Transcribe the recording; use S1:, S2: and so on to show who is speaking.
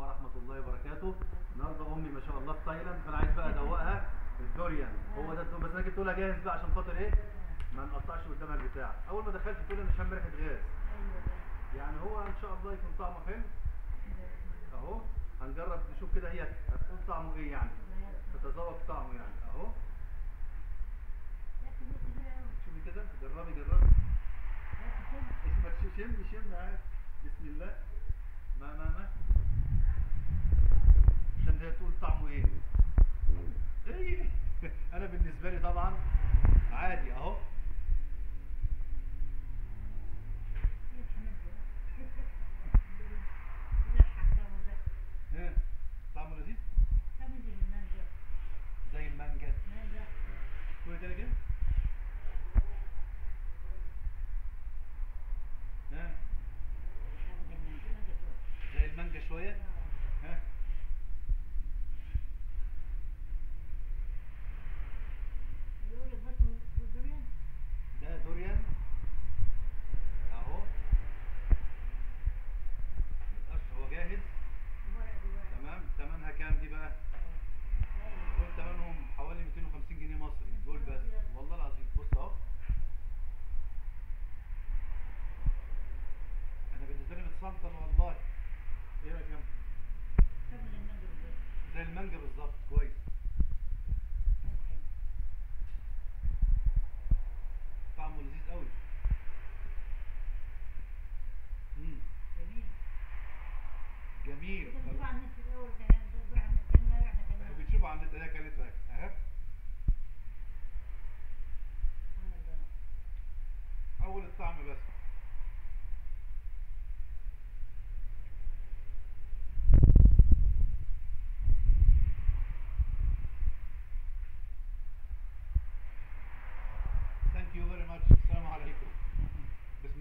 S1: ورحمة الله وبركاته النهارده امي ما شاء الله في تايلاند فانا عايز بقى ادوقها الدوريان هو ده بس انا جبت لها جاهز بقى عشان خاطر ايه ما نقطعش قدامها البتاع اول ما دخلت تقول لي انا شم ريحه غاز يعني هو ان شاء الله يكون طعمه حلو اهو هنجرب نشوف كده هي هتقول طعمه ايه يعني تتذوق طعمه يعني اهو شوفي كده جربي جربي اسمك شو شم شم عاد بسم الله ما ما ما عشان هي تقول طعمه ايه ايه انا بالنسبه لي طبعا عادي اهو ها طعمه لذيذ زي المانجا شويه تاني كده ها زي المانجا شويه ها ده دوريان اهو القش هو جاهز تمام ثمنها كام دي بقى دول ثمنهم حوالي 250 جنيه مصري دول بس والله العظيم بص اهو انا بالنسبه لي متسلطن والله ايه رايك يا أم؟ زي المانجا بالظبط كويس طعمه لذيذ قوي امم جميل بتشوفوا على النت هي كانت اهي اول الطعم بس